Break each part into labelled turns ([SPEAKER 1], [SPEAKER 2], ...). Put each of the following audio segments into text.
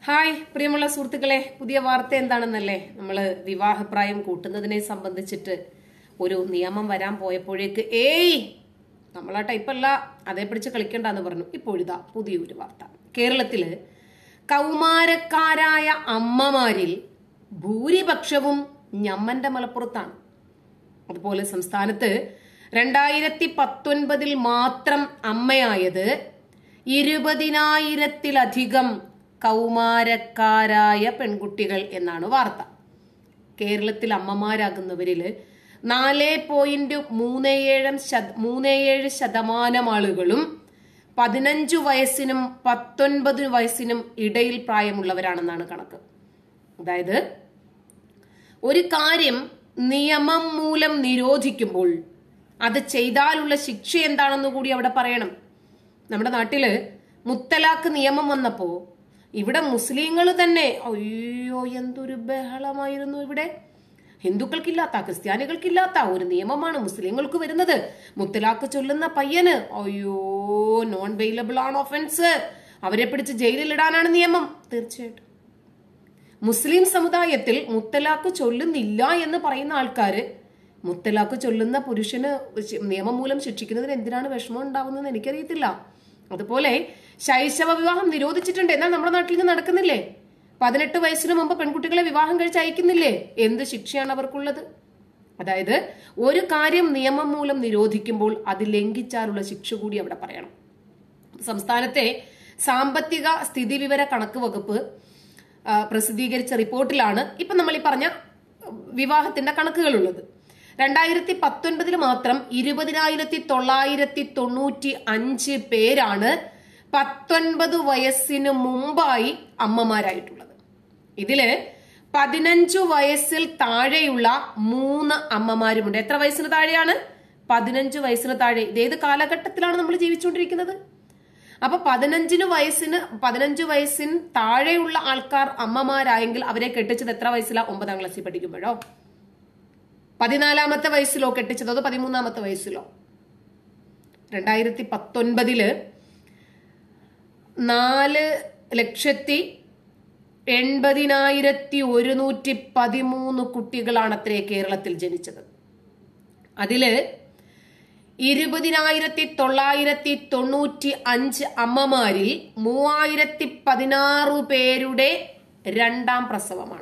[SPEAKER 1] hi പ്രിയമുള്ള സുഹൃത്തുക്കളെ പുതിയ വാർത്ത എന്താണെന്നല്ലേ നമ്മൾ വിവാഹപ്രായം കൂട്ടുന്നതിനെ സംബന്ധിച്ചിട്ട് ഒരു നിയമം വരാൻ പോയപ്പോഴേക്ക് ഏയ് നമ്മളാ ടൈപ്പല്ല അതേ പിടിച്ച് കളിക്കണ്ടെന്ന് പറഞ്ഞു ഇപ്പോഴിതാ പുതിയൊരു വാർത്ത കേരളത്തില് കൗമാരക്കാരായ അമ്മമാരിൽ ഭൂരിപക്ഷവും ഞമ്മന്റെ മലപ്പുറത്താണ് അതുപോലെ സംസ്ഥാനത്ത് രണ്ടായിരത്തി പത്തൊൻപതിൽ മാത്രം അമ്മയായത് ഇരുപതിനായിരത്തിലധികം കൗമാരക്കാരായ പെൺകുട്ടികൾ എന്നാണ് വാർത്ത കേരളത്തിൽ അമ്മമാരാകുന്നവരിൽ നാല് പോയിന്റ് മൂന്ന് ഏഴ് ശത മൂന്ന് ഏഴ് ശതമാനം ആളുകളും പതിനഞ്ചു വയസ്സിനും പത്തൊൻപത് വയസ്സിനും ഇടയിൽ പ്രായമുള്ളവരാണെന്നാണ് കണക്ക് അതായത് ഒരു കാര്യം നിയമം മൂലം നിരോധിക്കുമ്പോൾ അത് ചെയ്താലുള്ള ശിക്ഷ എന്താണെന്ന് കൂടി അവിടെ പറയണം നമ്മുടെ നാട്ടില് മുത്തലാഖ് നിയമം വന്നപ്പോ ഇവിടെ മുസ്ലിങ്ങൾ തന്നെ അയ്യോ എന്തൊരു ബഹളമായിരുന്നു ഇവിടെ ഹിന്ദുക്കൾക്കില്ലാത്ത ക്രിസ്ത്യാനികൾക്കില്ലാത്ത ഒരു നിയമമാണ് മുസ്ലിങ്ങൾക്ക് വരുന്നത് മുത്തലാഖ് ചൊല്ലുന്ന പയ്യന് അയ്യോ നോൺ വെയിലബിൾ ആണ് ഒഫൻസ് അവരെ പിടിച്ച് ജയിലിലിടാനാണ് നിയമം തീർച്ചയായിട്ടും മുസ്ലിം സമുദായത്തിൽ മുത്തലാഖ് ചൊല്ലുന്നില്ല എന്ന് പറയുന്ന ആൾക്കാര് മുത്തലാഖ് ചൊല്ലുന്ന പുരുഷന് ശി- നിയമം മൂലം ശിക്ഷിക്കുന്നതിന് എന്തിനാണ് വിഷമം ഉണ്ടാവുന്നതെന്ന് എനിക്കറിയത്തില്ല അതുപോലെ ശൈശവ വിവാഹം നിരോധിച്ചിട്ടുണ്ട് എന്നാൽ നമ്മുടെ നാട്ടിൽ ഇത് നടക്കുന്നില്ലേ പതിനെട്ട് വയസ്സിന് മുമ്പ് പെൺകുട്ടികളെ വിവാഹം കഴിച്ച് അയക്കുന്നില്ലേ എന്ത് ശിക്ഷയാണ് അവർക്കുള്ളത് അതായത് ഒരു കാര്യം നിയമം മൂലം നിരോധിക്കുമ്പോൾ അത് ലംഘിച്ചാലുള്ള ശിക്ഷ കൂടി അവിടെ പറയണം സംസ്ഥാനത്തെ സാമ്പത്തിക സ്ഥിതിവിവര കണക്ക് വകുപ്പ് ആ, പ്രസിദ്ധീകരിച്ച റിപ്പോർട്ടിലാണ് ഇപ്പൊ നമ്മൾ ഈ പറഞ്ഞ വിവാഹത്തിന്റെ കണക്കുകളുള്ളത് രണ്ടായിരത്തി പത്തൊൻപതിൽ മാത്രം ഇരുപതിനായിരത്തി തൊള്ളായിരത്തി തൊണ്ണൂറ്റി അഞ്ച് പേരാണ് പത്തൊൻപത് വയസ്സിന് മുമ്പായി അമ്മമാരായിട്ടുള്ളത് ഇതില് പതിനഞ്ചു വയസ്സിൽ താഴെയുള്ള മൂന്ന് അമ്മമാരുമുണ്ട് എത്ര വയസ്സിന് താഴെയാണ് പതിനഞ്ച് വയസ്സിന് താഴെ ഇതേത് കാലഘട്ടത്തിലാണ് നമ്മൾ ജീവിച്ചുകൊണ്ടിരിക്കുന്നത് അപ്പൊ പതിനഞ്ചിന് വയസ്സിന് പതിനഞ്ച് വയസ്സിന് താഴെയുള്ള ആൾക്കാർ അമ്മമാരായെങ്കിൽ അവരെ കെട്ടിച്ചത് എത്ര വയസ്സിലാ ഒമ്പതാം ക്ലാസ്സിൽ പഠിക്കുമ്പോഴോ പതിനാലാമത്തെ വയസ്സിലോ കെട്ടിച്ചതോ അതോ പതിമൂന്നാമത്തെ വയസ്സിലോ രണ്ടായിരത്തി പത്തൊൻപതില് നാല് ലക്ഷത്തി എൺപതിനായിരത്തി ഒരുന്നൂറ്റി പതിമൂന്ന് കുട്ടികളാണ് അത്രേ കേരളത്തിൽ ജനിച്ചത് അതില് ഇരുപതിനായിരത്തി തൊള്ളായിരത്തി തൊണ്ണൂറ്റി അഞ്ച് അമ്മമാരിൽ മൂവായിരത്തി പതിനാറ് പേരുടെ രണ്ടാം പ്രസവമാണ്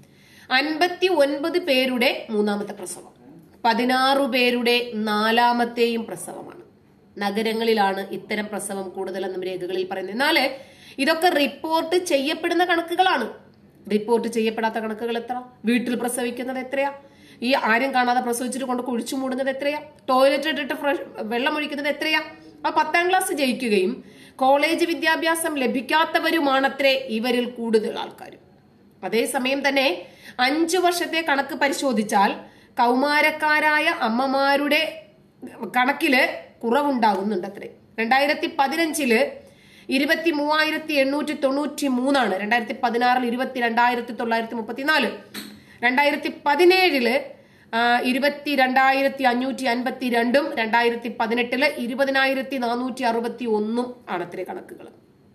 [SPEAKER 1] അൻപത്തി ഒൻപത് പേരുടെ മൂന്നാമത്തെ പ്രസവം പതിനാറ് പേരുടെ നാലാമത്തെയും പ്രസവമാണ് നഗരങ്ങളിലാണ് ഇത്തരം പ്രസവം കൂടുതലെന്നും രേഖകളിൽ പറയുന്നത് എന്നാല് ഇതൊക്കെ റിപ്പോർട്ട് ചെയ്യപ്പെടുന്ന കണക്കുകളാണ് റിപ്പോർട്ട് ചെയ്യപ്പെടാത്ത കണക്കുകൾ എത്ര വീട്ടിൽ പ്രസവിക്കുന്നത് എത്രയാ ഈ ആരും കാണാതെ പ്രസവിച്ചിട്ട് കൊണ്ട് കുഴിച്ചു മൂടുന്നത് എത്രയാ ടോയ്ലറ്റ് ഇട്ടിട്ട് ഫ്രഷ് വെള്ളം ഒഴിക്കുന്നത് എത്രയാ ആ പത്താം ക്ലാസ് ജയിക്കുകയും കോളേജ് വിദ്യാഭ്യാസം ലഭിക്കാത്തവരുമാണത്രേ ഇവരിൽ കൂടുതൽ ആൾക്കാരും അതേസമയം തന്നെ അഞ്ചു വർഷത്തെ കണക്ക് പരിശോധിച്ചാൽ കൗമാരക്കാരായ അമ്മമാരുടെ കണക്കില് കുറവുണ്ടാകുന്നുണ്ട് അത്രേ രണ്ടായിരത്തി പതിനഞ്ചില് ഇരുപത്തി മൂവായിരത്തി എണ്ണൂറ്റി തൊണ്ണൂറ്റി മൂന്നാണ് രണ്ടായിരത്തി പതിനാറിൽ ഇരുപത്തി രണ്ടായിരത്തി തൊള്ളായിരത്തി മുപ്പത്തിനാല് രണ്ടായിരത്തി പതിനേഴില് ആ, ഇരുപത്തി രണ്ടായിരത്തി അഞ്ഞൂറ്റി അൻപത്തി രണ്ടും രണ്ടായിരത്തി പതിനെട്ടില് ഇരുപതിനായിരത്തി നാനൂറ്റി അറുപത്തി ഒന്നും ആണത്രേ കണക്കുകൾ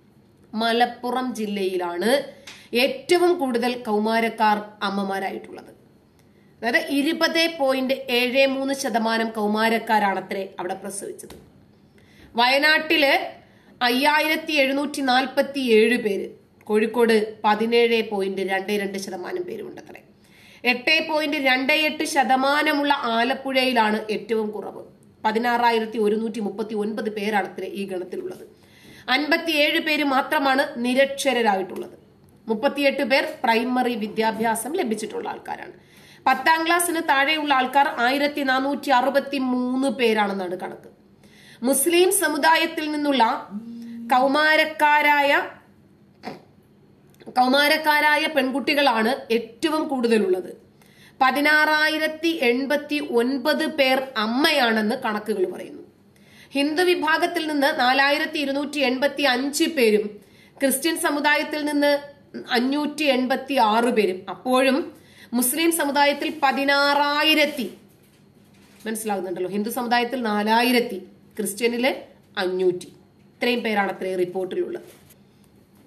[SPEAKER 1] മലപ്പുറം ജില്ലയിലാണ് ഏറ്റവും കൂടുതൽ കൗമാരക്കാർ അമ്മമാരായിട്ടുള്ളത് അതായത് ഇരുപത് പോയിന്റ് ഏഴ് മൂന്ന് ശതമാനം കൗമാരക്കാരാണത്രേ അവിടെ പ്രസവിച്ചത് വയനാട്ടില് അയ്യായിരത്തി എഴുന്നൂറ്റി നാൽപ്പത്തി ഏഴ് പേര് കോഴിക്കോട് പതിനേഴ് പോയിന്റ് രണ്ട് രണ്ട് ശതമാനം പേരുമുണ്ടത്രേ എട്ട് പോയിന്റ് രണ്ട് എട്ട് ശതമാനമുള്ള ആലപ്പുഴയിലാണ് ഏറ്റവും കുറവ് പതിനാറായിരത്തി ഒരുന്നൂറ്റി മുപ്പത്തി ഒൻപത് പേരാണത്രേ ഈ ഗണത്തിലുള്ളത് അൻപത്തിയേഴ് പേര് മാത്രമാണ് നിരക്ഷരരായിട്ടുള്ളത് മുപ്പത്തിയെട്ട് പേർ പ്രൈമറി വിദ്യാഭ്യാസം ലഭിച്ചിട്ടുള്ള ആൾക്കാരാണ് പത്താം ക്ലാസ്സിന് താഴെയുള്ള ആൾക്കാർ ആയിരത്തി നാനൂറ്റി അറുപത്തി മൂന്ന് പേരാണെന്നാണ് കണക്ക് മുസ്ലിം സമുദായത്തിൽ നിന്നുള്ള കൗമാരക്കാരായ കൗമാരക്കാരായ പെൺകുട്ടികളാണ് ഏറ്റവും കൂടുതലുള്ളത് പതിനാറായിരത്തി എൺപത്തി ഒൻപത് പേർ അമ്മയാണെന്ന് കണക്കുകൾ പറയുന്നു ഹിന്ദു വിഭാഗത്തിൽ നിന്ന് നാലായിരത്തി ഇരുന്നൂറ്റി എൺപത്തി അഞ്ച് പേരും ക്രിസ്ത്യൻ സമുദായത്തിൽ നിന്ന് അഞ്ഞൂറ്റി എൺപത്തി ആറ് പേരും അപ്പോഴും മുസ്ലിം സമുദായത്തിൽ പതിനാറായിരത്തി മനസ്സിലാകുന്നുണ്ടല്ലോ ഹിന്ദു സമുദായത്തിൽ നാലായിരത്തി ക്രിസ്ത്യനില് അഞ്ഞൂറ്റി ഇത്രയും പേരാണ് അത്രയും റിപ്പോർട്ടിലുള്ളത്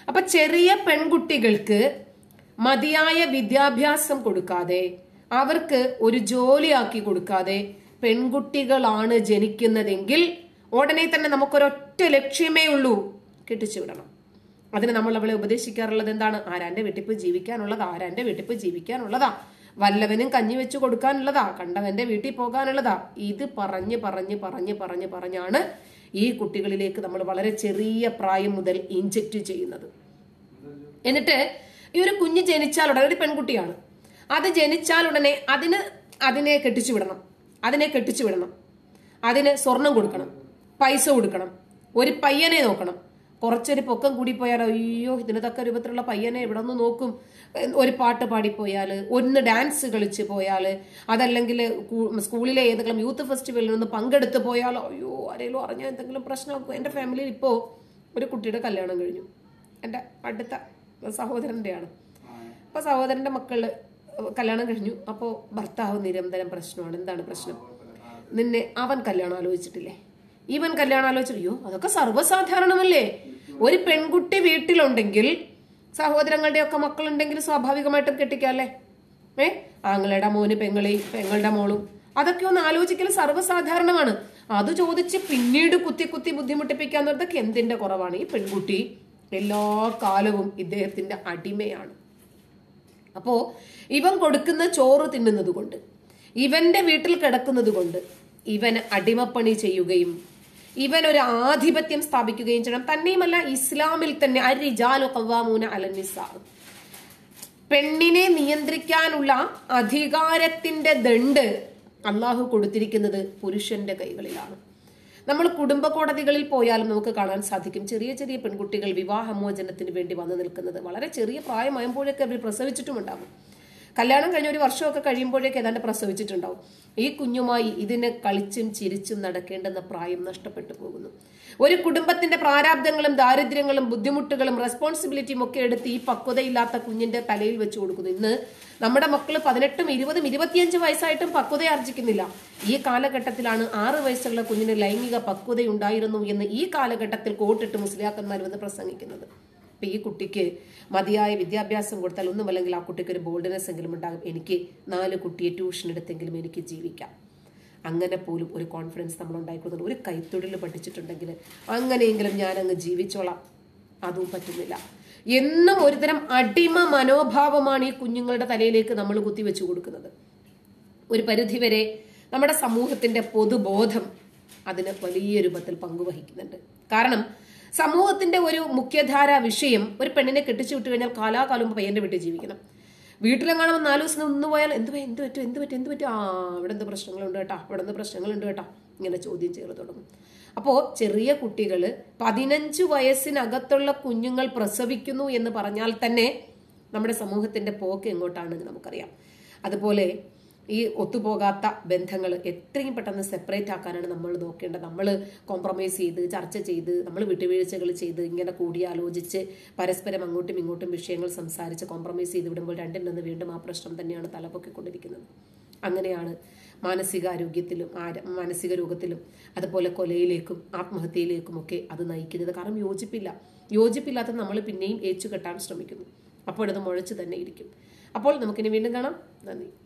[SPEAKER 1] അപ്പൊ ചെറിയ പെൺകുട്ടികൾക്ക് മതിയായ വിദ്യാഭ്യാസം കൊടുക്കാതെ അവർക്ക് ഒരു ജോലിയാക്കി കൊടുക്കാതെ പെൺകുട്ടികളാണ് ജനിക്കുന്നതെങ്കിൽ ഉടനെ തന്നെ നമുക്കൊരൊറ്റ ലക്ഷ്യമേ ഉള്ളൂ കെട്ടിച്ചു വിടണം അതിന് നമ്മൾ അവളെ ഉപദേശിക്കാറുള്ളത് എന്താണ് ആരാന്റെ വെട്ടിപ്പ് ജീവിക്കാനുള്ളതാ ആരാന്റെ വെട്ടിപ്പ് ജീവിക്കാനുള്ളതാ വല്ലവനും കഞ്ഞി വെച്ച് കൊടുക്കാനുള്ളതാ കണ്ടവന്റെ വീട്ടിൽ പോകാനുള്ളതാ ഇത് പറഞ്ഞ് പറഞ്ഞ് പറഞ്ഞ് പറഞ്ഞ് പറഞ്ഞാണ് ഈ കുട്ടികളിലേക്ക് നമ്മൾ വളരെ ചെറിയ പ്രായം മുതൽ ഇഞ്ചക്ട് ചെയ്യുന്നത് എന്നിട്ട് ഈ ഒരു കുഞ്ഞ് ജനിച്ചാൽ ഉടനെ ഒരു പെൺകുട്ടിയാണ് അത് ജനിച്ചാൽ ഉടനെ അതിന് അതിനെ കെട്ടിച്ചു വിടണം അതിനെ കെട്ടിച്ചു വിടണം അതിന് സ്വർണം കൊടുക്കണം പൈസ കൊടുക്കണം ഒരു പയ്യനെ നോക്കണം കുറച്ചൊരു പൊക്കം കൂടി പോയാൽ അയ്യോ ഇതിന് തക്ക രൂപത്തിലുള്ള പയ്യനെ ഇവിടെ നിന്ന് നോക്കും ഒരു പാട്ട് പാടിപ്പോയാൽ ഒന്ന് ഡാൻസ് കളിച്ച് പോയാൽ അതല്ലെങ്കിൽ കൂ- സ്കൂളിലെ ഏതെങ്കിലും യൂത്ത് ഫെസ്റ്റിവലിൽ നിന്ന് പങ്കെടുത്ത് പോയാലോ അയ്യോ ആരെങ്കിലും അറിഞ്ഞാൽ എന്തെങ്കിലും പ്രശ്നമാക്കും എൻ്റെ ഫാമിലിയിൽ ഇപ്പോൾ ഒരു കുട്ടിയുടെ കല്യാണം കഴിഞ്ഞു എൻ്റെ അടുത്ത സഹോദരൻ്റെയാണ് അപ്പോൾ സഹോദരൻ്റെ മക്കള് കല്യാണം കഴിഞ്ഞു അപ്പോൾ ഭർത്താവ് നിരന്തരം പ്രശ്നമാണ് എന്താണ് പ്രശ്നം നിന്നെ അവൻ കല്യാണം ആലോചിച്ചിട്ടില്ലേ ഇവൻ കല്യാണം ആലോചിച്ചു അയ്യോ അതൊക്കെ സർവ്വസാധാരണമല്ലേ ഒരു പെൺകുട്ടി വീട്ടിലുണ്ടെങ്കിൽ സഹോദരങ്ങളുടെ ഒക്കെ മക്കളുണ്ടെങ്കിൽ സ്വാഭാവികമായിട്ടും കെട്ടിക്കാല്ലേ ഏ ആങ്ങളുടെ മോന് പെങ്ങളി പെങ്ങളുടെ മോളും അതൊക്കെ ഒന്ന് ആലോചിക്കൽ സർവ്വസാധാരണമാണ് അത് ചോദിച്ച് പിന്നീട് കുത്തി കുത്തി ബുദ്ധിമുട്ടിപ്പിക്കാന്നതൊക്കെ എന്തിന്റെ കുറവാണ് ഈ പെൺകുട്ടി എല്ലാ കാലവും ഇദ്ദേഹത്തിന്റെ അടിമയാണ് അപ്പോ ഇവൻ കൊടുക്കുന്ന ചോറ് തിന്നുന്നത് കൊണ്ട് ഇവന്റെ വീട്ടിൽ കിടക്കുന്നത് കൊണ്ട് ഇവൻ അടിമപ്പണി ചെയ്യുകയും ഇവൻ ഒരു ആധിപത്യം സ്ഥാപിക്കുകയും ചെയ്യണം തന്നെയുമല്ല ഇസ്ലാമിൽ തന്നെ അരിജാലു കവാമൂന അലനിസാ പെണ്ണിനെ നിയന്ത്രിക്കാനുള്ള അധികാരത്തിന്റെ ദണ്ട് അള്ളാഹു കൊടുത്തിരിക്കുന്നത് പുരുഷന്റെ കൈകളിലാണ് നമ്മൾ കുടുംബ കോടതികളിൽ പോയാലും നമുക്ക് കാണാൻ സാധിക്കും ചെറിയ ചെറിയ പെൺകുട്ടികൾ വിവാഹമോചനത്തിന് വേണ്ടി വന്നു നിൽക്കുന്നത് വളരെ ചെറിയ പ്രായമാകുമ്പോഴൊക്കെ അവർ പ്രസവിച്ചിട്ടുമുണ്ടാകും കല്യാണം കഴിഞ്ഞ ഒരു വർഷമൊക്കെ കഴിയുമ്പോഴേക്ക് ഏതാണ്ട് പ്രസവിച്ചിട്ടുണ്ടാവും ഈ കുഞ്ഞുമായി ഇതിന് കളിച്ചും ചിരിച്ചും നടക്കേണ്ടുന്ന പ്രായം നഷ്ടപ്പെട്ടു പോകുന്നു ഒരു കുടുംബത്തിന്റെ പ്രാരാബ്ദങ്ങളും ദാരിദ്ര്യങ്ങളും ബുദ്ധിമുട്ടുകളും റെസ്പോൺസിബിലിറ്റിയും ഒക്കെ എടുത്ത് ഈ പക്വതയില്ലാത്ത കുഞ്ഞിന്റെ തലയിൽ വെച്ച് കൊടുക്കുന്നു ഇന്ന് നമ്മുടെ മക്കള് പതിനെട്ടും ഇരുപതും ഇരുപത്തിയഞ്ച് വയസ്സായിട്ടും പക്വത ആർജിക്കുന്നില്ല ഈ കാലഘട്ടത്തിലാണ് ആറ് വയസ്സുള്ള കുഞ്ഞിന് ലൈംഗിക പക്വതയുണ്ടായിരുന്നു എന്ന് ഈ കാലഘട്ടത്തിൽ കോട്ടിട്ട് മുസ്ലിയാക്കന്മാർ വന്ന് പ്രസംഗിക്കുന്നത് അപ്പൊ ഈ കുട്ടിക്ക് മതിയായ വിദ്യാഭ്യാസം കൊടുത്താൽ ഒന്നുമല്ലെങ്കിൽ ആ കുട്ടിക്ക് ഒരു ബോൾഡ്നെസ് എങ്കിലും ഉണ്ടാകും എനിക്ക് നാല് കുട്ടിയെ ട്യൂഷൻ എടുത്തെങ്കിലും എനിക്ക് ജീവിക്കാം അങ്ങനെ പോലും ഒരു കോൺഫിഡൻസ് നമ്മൾ ഉണ്ടായിക്കൊടുക്കുന്നു ഒരു കൈത്തൊഴിൽ പഠിച്ചിട്ടുണ്ടെങ്കിൽ അങ്ങനെയെങ്കിലും ഞാൻ അങ്ങ് ജീവിച്ചോളാം അതും പറ്റുന്നില്ല എന്നും ഒരുതരം അടിമ മനോഭാവമാണ് ഈ കുഞ്ഞുങ്ങളുടെ തലയിലേക്ക് നമ്മൾ കുത്തിവെച്ചു കൊടുക്കുന്നത് ഒരു പരിധിവരെ നമ്മുടെ സമൂഹത്തിന്റെ പൊതുബോധം അതിന് വലിയ രൂപത്തിൽ പങ്കുവഹിക്കുന്നുണ്ട് കാരണം സമൂഹത്തിന്റെ ഒരു മുഖ്യധാര വിഷയം ഒരു പെണ്ണിനെ കെട്ടിച്ചു വിട്ടു കഴിഞ്ഞാൽ കാലാകാലം പയ്യന്റെ വീട്ടിൽ ജീവിക്കണം വീട്ടിലെങ്ങാനും നാല് ദിവസം നിന്ന് പോയാൽ എന്ത് പറ്റും എന്ത് പറ്റും എന്ത് പറ്റും എന്ത് പറ്റും ആ അവിടെ എന്ത് പ്രശ്നങ്ങളുണ്ട് കേട്ടാ അവിടെ എന്ത് പ്രശ്നങ്ങളുണ്ട് കേട്ടാ ഇങ്ങനെ ചോദ്യം ചെയ്യൽ തുടങ്ങും അപ്പോൾ ചെറിയ കുട്ടികൾ പതിനഞ്ച് വയസ്സിനകത്തുള്ള കുഞ്ഞുങ്ങൾ പ്രസവിക്കുന്നു എന്ന് പറഞ്ഞാൽ തന്നെ നമ്മുടെ സമൂഹത്തിന്റെ പോക്ക് എങ്ങോട്ടാണെന്ന് നമുക്കറിയാം അതുപോലെ ഈ ഒത്തുപോകാത്ത ബന്ധങ്ങൾ എത്രയും പെട്ടെന്ന് സെപ്പറേറ്റ് ആക്കാനാണ് നമ്മൾ നോക്കേണ്ടത് നമ്മൾ കോംപ്രമൈസ് ചെയ്ത് ചർച്ച ചെയ്ത് നമ്മൾ വിട്ടുവീഴ്ചകൾ ചെയ്ത് ഇങ്ങനെ കൂടിയാലോചിച്ച് പരസ്പരം അങ്ങോട്ടും ഇങ്ങോട്ടും വിഷയങ്ങൾ സംസാരിച്ച് കോംപ്രമൈസ് ചെയ്ത് വിടുമ്പോൾ രണ്ടിൽ നിന്ന് വീണ്ടും ആ പ്രശ്നം തന്നെയാണ് തലപൊക്കിക്കൊണ്ടിരിക്കുന്നത് അങ്ങനെയാണ് മാനസികാരോഗ്യത്തിലും ആര- മാനസിക രോഗത്തിലും അതുപോലെ കൊലയിലേക്കും ആത്മഹത്യയിലേക്കും ഒക്കെ അത് നയിക്കുന്നത് കാരണം യോജിപ്പില്ല യോജിപ്പില്ലാത്ത നമ്മൾ പിന്നെയും ഏച്ചു കെട്ടാൻ ശ്രമിക്കുന്നു അപ്പോൾ അത് മുഴച്ചു തന്നെ ഇരിക്കും അപ്പോൾ നമുക്കിനി വീണ്ടും കാണാം നന്ദി